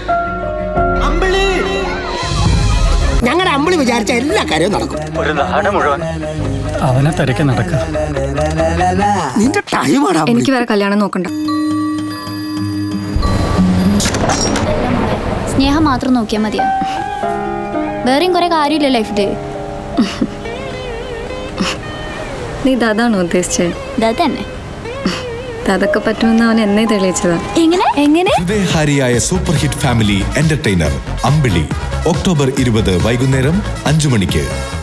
ഞങ്ങളുടെ അമ്പിളി വിചാരിച്ച എല്ലാ കാര്യവും നടക്കും ഒരു നാട് മുഴുവൻ അവനെ തിരക്കി നടക്കുക നിന്റെ ടൈമാടാ എനിക്ക് വേറെ കല്യാണം നോക്കണ്ട സ്നേഹം മാത്രം നോക്കിയാൽ മതിയാ വേറെയും കുറെ കാര്യമില്ല ലൈഫില് നീ ഇതാണോ ഉദ്ദേശിച്ചത് ഇതാ തന്നെ അതൊക്കെ പറ്റുമെന്ന് അവൻ എന്നെ തെളിയിച്ചതാ എങ്ങനെ എങ്ങനെ ഹൃദയഹാരിയായ super hit family entertainer Ambili October ഇരുപത് വൈകുന്നേരം അഞ്ചു മണിക്ക്